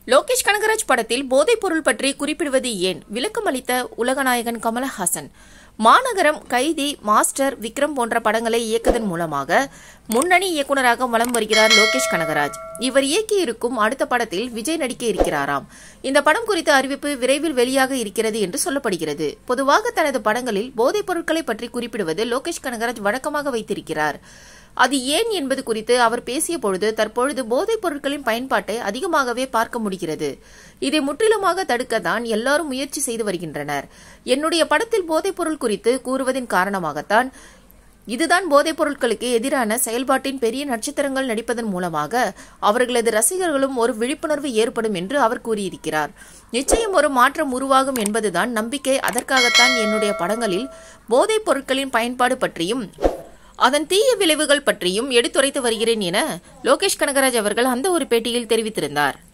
லோகேஷ் கனகராஜ் படத்தில் போதைப் பொருள் பற்றி குறிப்பிடுவது ஏன் விளக்கம் அளித்த உலகநாயகன் கமலஹாசன் மாநகரம் கைதி மாஸ்டர் விக்ரம் போன்ற படங்களை இயக்குவதன் மூலமாக முன்னணி இயக்குனராக வலம் வருகிறார் லோகேஷ் கனகராஜ் இவர் இயக்கியிருக்கும் அடுத்த படத்தில் விஜய் நடிக்க இருக்கிறாராம் இந்த படம் குறித்த அறிவிப்பு விரைவில் வெளியாக இருக்கிறது என்று சொல்லப்படுகிறது பொதுவாக தனது படங்களில் போதைப் பொருட்களை பற்றி குறிப்பிடுவது லோகேஷ் கனகராஜ் வழக்கமாக வைத்திருக்கிறார் அது ஏன் என்பது குறித்து அவர் பேசிய பொழுது தற்பொழுது போதைப் பொருட்களின் பயன்பாட்டை அதிகமாகவே பார்க்க முடிகிறது இதை முற்றிலுமாக தடுக்க தான் எல்லாரும் முயற்சி செய்து வருகின்றனர் என்னுடைய படத்தில் போதைப் பொருள் குறித்து கூறுவதன் காரணமாகத்தான் இதுதான் போதைப் பொருட்களுக்கு எதிரான செயல்பாட்டின் பெரிய நட்சத்திரங்கள் நடிப்பதன் மூலமாக அவர்களது ரசிகர்களும் ஒரு விழிப்புணர்வு ஏற்படும் என்று அவர் கூறியிருக்கிறார் நிச்சயம் ஒரு மாற்றம் உருவாகும் என்பதுதான் நம்பிக்கை அதற்காகத்தான் என்னுடைய படங்களில் போதைப் பொருட்களின் பயன்பாடு பற்றியும் அதன் தீய விளைவுகள் பற்றியும் எடுத்துரைத்து வருகிறேன் என லோகேஷ் கனகராஜ் அவர்கள் அந்த ஒரு பேட்டியில் தெரிவித்திருந்தார்